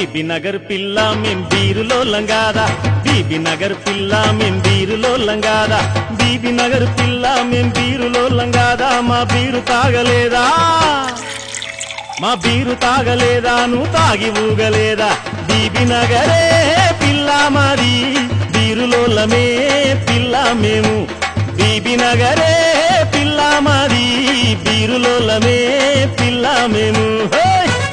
BB Nagar పిల్ల మేం బీరులో లంగాదా BB Nagar పిల్ల మేం బీరులో లంగాదా బీబీ నగర్ పిల్ల మేం బీరులో లంగాదా మా బీరు తాగలేదా మా బీరు తాగలేదా నువ్వు తాగి ఊగలేదా బీబీ నగరే పిల్ల మాది బీరులోలమే పిల్ల మేము బీబీ నగరే పిల్ల మాది బీరులోలమే పిల్ల మేము హే!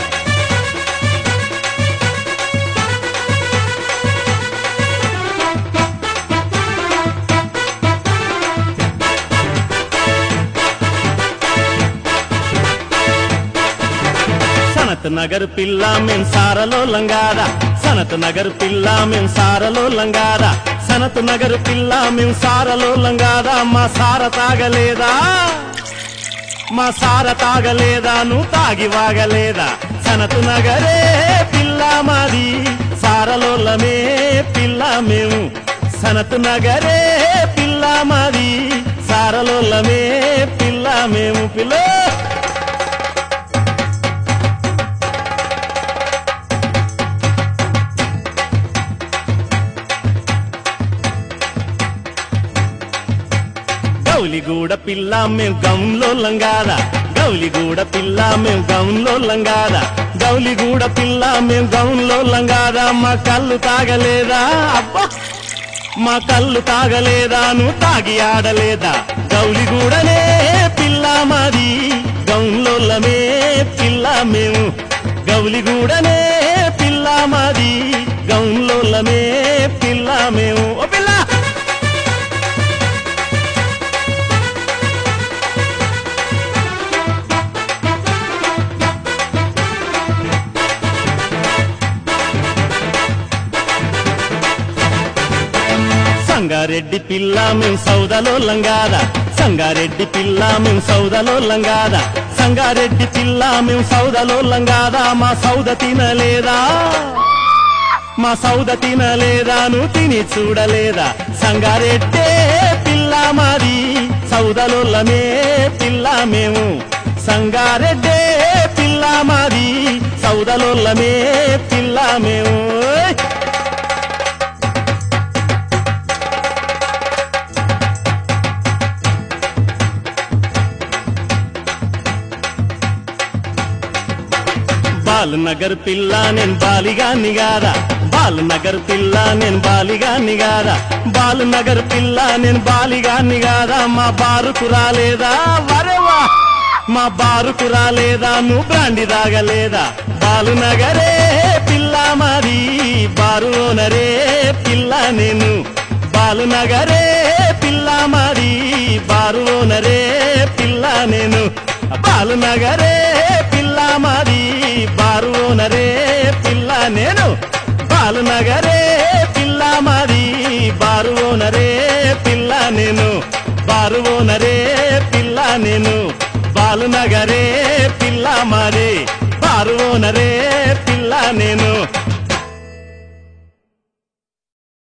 సనత్ నగర్ పిల్ల మేం సారలో లంగాదా సనత్ నగర్ పిల్ల మేం సారలో లంగాదా సనత్ నగర్ పిల్ల మేం సారలో లంగాదా మా సార తాగలేదా మా సార తాగలేదా నువ్వు తాగి వాగలేదా సనత్ నగరే పిల్ల మాది సారలోలమే పిల్ల మేము సనత్ నగరే పిల్ల మాది సారలోలమే పిల్ల మేము పిల్ల గౌలిగూడ పిల్ల మేం గౌన్లో లంగాదా గౌలిగూడ పిల్ల మేం గౌన్లో లంగాదా గౌలిగూడ పిల్ల మేం గౌన్లో లంగాదా మా కళ్ళు తాగలేదా అబ్బా మా కళ్ళు తాగలేదా నువ్వు తాగి ఆడలేదా గౌలిగూడనే పిల్ల మాది గౌన్లోలమే పిల్ల మేము గౌలిగూడనే పిల్ల మాది గౌన్లోలమే పిల్ల మేము ఓ పిల్ల సంగారెడ్డి పిల్ల మేము సౌదలో లంగాదా సంగారెడ్డి పిల్ల మేము సౌదలో లంగాదా సంగారెడ్డి పిల్ల మేము సౌదలో లంగాదా మా సౌద తినలేదా మా సౌద తినలేదా నువ్వు తిని చూడలేదా సంగారెడ్డే పిల్ల మాది సౌదలోలమే పిల్ల మేము సంగారెడ్డే పిల్ల మాది సౌదలోలమే పిల్ల మేము ఓయ్! బాలనగర్ పిల్ల నేను బాలిగా నిగాదా బాలనగర్ పిల్ల నేను బాలిగా నిగాదా బాలనగర్ పిల్ల నేను బాలిగా నిగాదా మా బారుకు రాలేదా వరేవా మా బారుకు రాలేదా నువ్వు బ్రాండి తాగలేదా బాలునగరే పిల్ల మాది బారు ఓనరే పిల్ల నేను బాలునగరే పిల్ల మాది బారు ఓనరే పిల్ల నేను బాలునగరే పిల్ల మాది బారు ఓనరే పిల్ల నేను బాలునగరే పిల్ల మాది బారు ఓనరే పిల్ల నేను బారు ఓనరే పిల్ల నేను బాలునగరే పిల్ల మాది బారు ఓనరే పిల్ల నేను